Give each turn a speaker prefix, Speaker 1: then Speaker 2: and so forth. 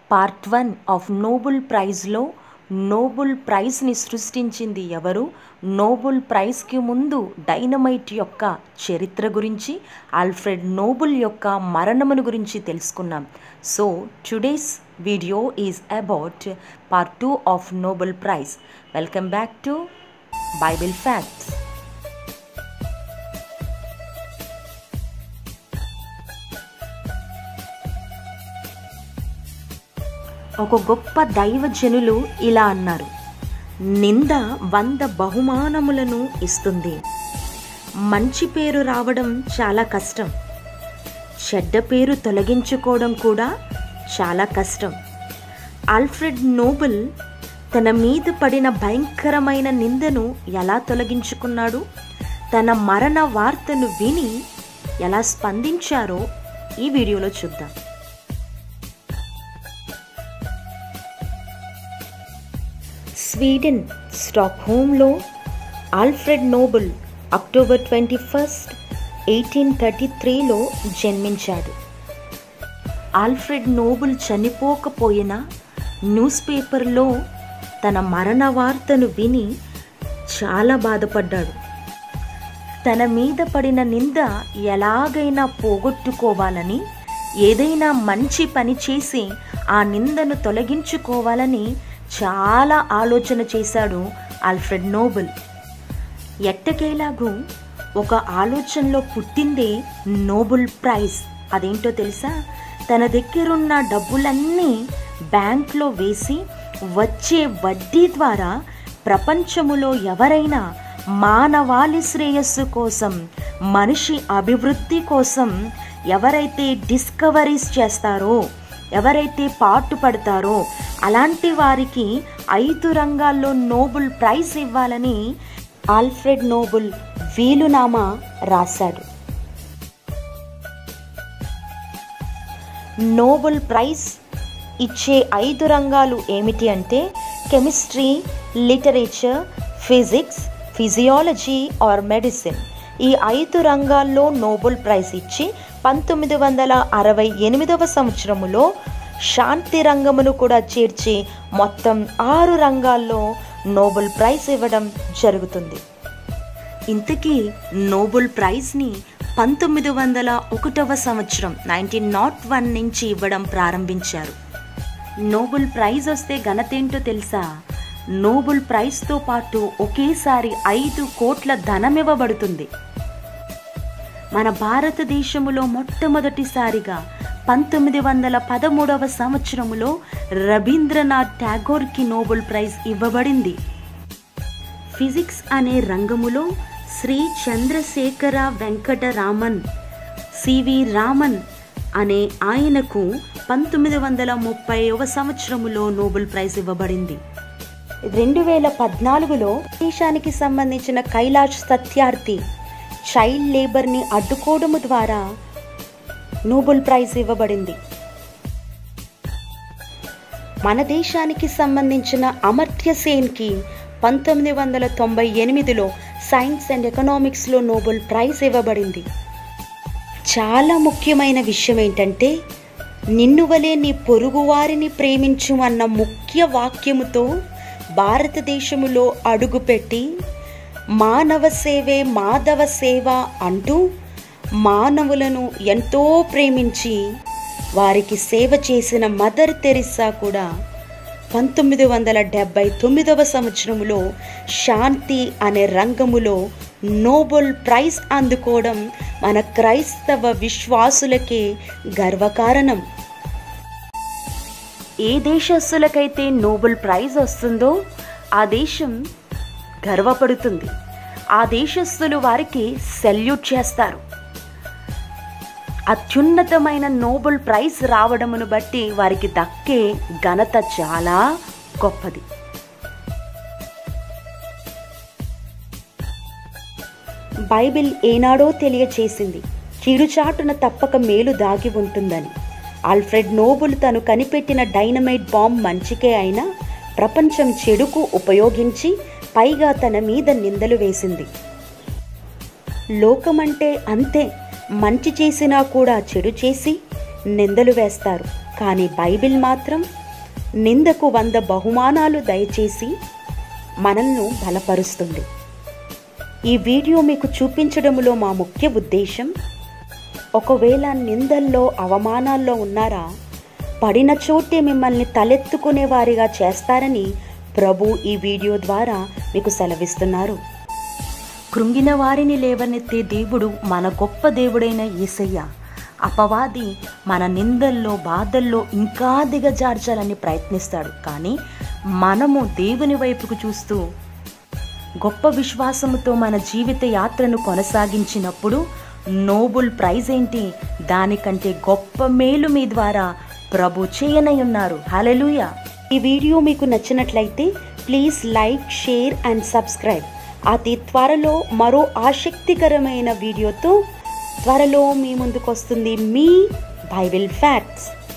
Speaker 1: part one of Nobel ప్రైజ్లో నోబుల్ ప్రైజ్ని సృష్టించింది ఎవరు నోబుల్ ప్రైజ్కి ముందు డైనమైట్ యొక్క చరిత్ర గురించి ఆల్ఫ్రెడ్ నోబుల్ యొక్క మరణమును గురించి తెలుసుకున్నాం so today's video is about part two of Nobel prize welcome back to Bible facts ఒక గొప్ప దైవజనులు ఇలా అన్నారు నింద వంద బహుమానములను ఇస్తుంది మంచి పేరు రావడం చాలా కష్టం చెడ్డ పేరు తొలగించుకోవడం కూడా చాలా కష్టం ఆల్ఫ్రెడ్ నోబెల్ తన మీద పడిన భయంకరమైన నిందను ఎలా తొలగించుకున్నాడు తన మరణ వార్తను విని ఎలా స్పందించారో ఈ వీడియోలో చూద్దాం స్వీడన్ స్టాక్హోమ్లో Alfred Nobel October twenty first eighteen thirty త్రీలో జన్మించాడు ఆల్ఫ్రెడ్ నోబెల్ చనిపోకపోయినా న్యూస్ పేపర్లో తన మరణ వార్తను విని చాలా బాధపడ్డాడు తన మీద పడిన నింద ఎలాగైనా పోగొట్టుకోవాలని ఏదైనా మంచి పని చేసి ఆ నిందను తొలగించుకోవాలని చాలా ఆలోచన చేశాడు ఆల్ఫ్రెడ్ నోబెల్ ఎట్టకేలాగూ ఒక ఆలోచనలో పుట్టిందే నోబెల్ ప్రైజ్ అదేంటో తెలుసా తన దగ్గరున్న డబ్బులన్నీ బ్యాంక్లో వేసి వచ్చే వడ్డీ ద్వారా ప్రపంచములో ఎవరైనా మానవాళి శ్రేయస్సు కోసం మనిషి అభివృద్ధి కోసం ఎవరైతే డిస్కవరీస్ చేస్తారో ఎవరైతే పాటుపడతారో అలాంటి వారికి ఐదు రంగాల్లో నోబెల్ ప్రైజ్ ఇవ్వాలని ఆల్ఫ్రెడ్ నోబెల్ వీలునామా రాశాడు నోబెల్ ప్రైజ్ ఇచ్చే ఐదు రంగాలు ఏమిటి అంటే chemistry literature physics physiology or medicine ఈ ఐదు రంగాల్లో నోబెల్ ప్రైజ్ ఇచ్చి పంతొమ్మిది వందల అరవై ఎనిమిదవ సంవత్సరములో శాంతి రంగమును కూడా చేర్చి మొత్తం ఆరు రంగాల్లో నోబెల్ ప్రైజ్ ఇవ్వడం జరుగుతుంది ఇంతకీ నోబెల్ ప్రైజ్ని పంతొమ్మిది వందల ఒకటవ సంవత్సరం నైన్టీన్ నాట్ వన్ నుంచి ఇవ్వడం ప్రారంభించారు నోబెల్ ప్రైజ్ వస్తే ఘనతేంటో తెలుసా నోబెల్ ప్రైజ్తో పాటు ఒకేసారి ఐదు కోట్ల ధనం ఇవ్వబడుతుంది మన భారతదేశములో మొట్టమొదటిసారిగా పంతొమ్మిది వందల పదమూడవ సంవత్సరములో రవీంద్రనాథ్ ఠాగోర్కి నోబెల్ ప్రైజ్ ఇవ్వబడింది ఫిజిక్స్ అనే రంగములో శ్రీ చంద్రశేఖర వెంకటరామన్ సివి రామన్ అనే ఆయనకు పంతొమ్మిది వందల ముప్పైవ సంవత్సరములో నోబెల్ ప్రైజ్ ఇవ్వబడింది రెండు వేల పద్నాలుగులో దేశానికి సంబంధించిన కైలాష్ సత్యార్థి చైల్డ్ లేబర్ని అడ్డుకోవడము ద్వారా నోబెల్ ప్రైజ్ ఇవ్వబడింది మన దేశానికి సంబంధించిన అమర్త్య సేన్కి పంతొమ్మిది వందల తొంభై ఎనిమిదిలో సైన్స్ అండ్ ఎకనామిక్స్లో నోబెల్ ప్రైజ్ ఇవ్వబడింది చాలా ముఖ్యమైన విషయం ఏంటంటే నిన్ను వలే నీ పొరుగువారిని ప్రేమించు అన్న ముఖ్య వాక్యముతో భారతదేశములో అడుగుపెట్టి మానవ సేవే మాధవ సేవ అంటూ మానవులను ఎంతో ప్రేమించి వారికి సేవ చేసిన మదర్ తెరిస్సా కూడా పంతొమ్మిది వందల డెబ్భై తొమ్మిదవ సంవత్సరంలో శాంతి అనే రంగములో నోబెల్ ప్రైజ్ అందుకోవడం మన క్రైస్తవ విశ్వాసులకే గర్వకారణం ఏ దేశస్తులకైతే నోబెల్ ప్రైజ్ వస్తుందో ఆ దేశం గర్వపడుతుంది ఆ దేశస్తులు వారికి సెల్యూట్ చేస్తారు అత్యున్నతమైన నోబెల్ ప్రైజ్ రావడమును బట్టి వారికి దక్కే ఘనత చాలా గొప్పది బైబిల్ ఏనాడో తెలియచేసింది కీడుచాటున తప్పక మేలు దాగి ఉంటుందని ఆల్ఫ్రెడ్ నోబుల్ తను కనిపెట్టిన డైనమైట్ బాంబ్ మంచికే అయినా ప్రపంచం చెడుకు ఉపయోగించి పైగా తన మీద నిందలు వేసింది లోకమంటే అంతే మంచి చేసినా కూడా చెడు చేసి నిందలు వేస్తారు
Speaker 2: కానీ బైబిల్ మాత్రం నిందకు వంద బహుమానాలు దయచేసి మనల్ని బలపరుస్తుంది ఈ వీడియో మీకు చూపించడంలో మా ముఖ్య ఉద్దేశం ఒకవేళ నిందల్లో అవమానాల్లో ఉన్నారా పడిన చోటే మిమ్మల్ని తలెత్తుకునే వారిగా చేస్తారని ప్రభు ఈ వీడియో ద్వారా మీకు సెలవిస్తున్నారు
Speaker 1: కృంగిన వారిని లేవనెత్తే దేవుడు మన గొప్ప దేవుడైన యేసయ్య అపవాది మన నిందల్లో బాధల్లో ఇంకా దిగజార్చాలని ప్రయత్నిస్తాడు కానీ మనము దేవుని వైపుకు చూస్తూ గొప్ప విశ్వాసముతో మన జీవిత యాత్రను కొనసాగించినప్పుడు నోబుల్ ప్రైజ్ ఏంటి దానికంటే గొప్ప మేలు మీ ద్వారా ప్రభు చేయనై ఉన్నారు హలెలుయా
Speaker 2: ఈ వీడియో మీకు నచ్చినట్లయితే please like share and subscribe అతి త్వరలో మరో ఆసక్తికరమైన వీడియోతో త్వరలో మీ ముందుకు వస్తుంది మీ బైబిల్ ఫ్యాక్ట్స్